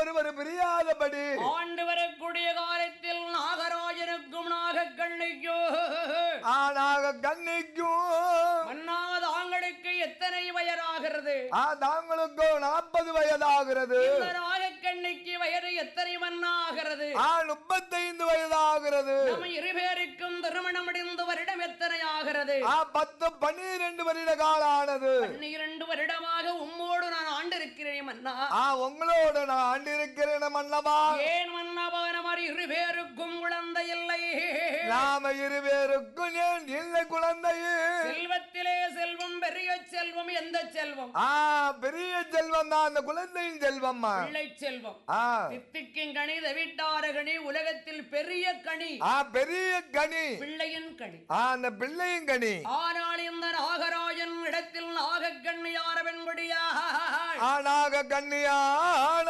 ஒருவர் பிரியாதபடி ஆண்டு வரக்கூடிய காலத்தில் நாகராஜனுக்கும் நாகக்கண்ணைக்கோ ஆனாக கண்ணிக்கும் மன்னா தாங்களுக்கு எத்தனை வயதாகிறது ஆ தாங்களுக்கோ நாற்பது வயதாகிறது இந்த நாகக்கண்ணைக்கு வயது எத்தனை மன்னா ஆகிறது ஆ முப்பத்தைந்து வயதாகிறது நம்ம இருபேருக்கும் திருமணம் அடைந்த வருடம் எத்தனை ஆகிறது ஆ பத்து பன்னிரண்டு வருட காலம் ஆனது பன்னிரண்டு வருடமாக உம்மோடு நான் ஆண்டிருக்கிறேன் மன்னா ஆ உங்களோட நான் ஆண்டிருக்கிறேன் மன்னவா ஏன் மன்னவா நமர் இருபேருக்கும் குழந்தை இல்லை நாம இருவேருக்கும் ஏன் இல்லை குழந்தையே செல்வத்திலே செல்வம் பெரிய செல்வம் எந்த செல்வம் ஆ பெரிய செல்வம் தான் அந்த குழந்தையின் செல்வம்மா பிள்ளை செல்வம் ஆ தித்திக்கும் கனி தவிட்டார கனி உலகத்தில் பெரிய கனி ஆ பெரிய கனி பிள்ளையின் கனி ஆ அந்த பிள்ளையும் கனி ஆனால் இந்த நாகராஜன் இடத்தில் நாகக்கண்ணியார வெண்படியா ஆனாக கண்ணியான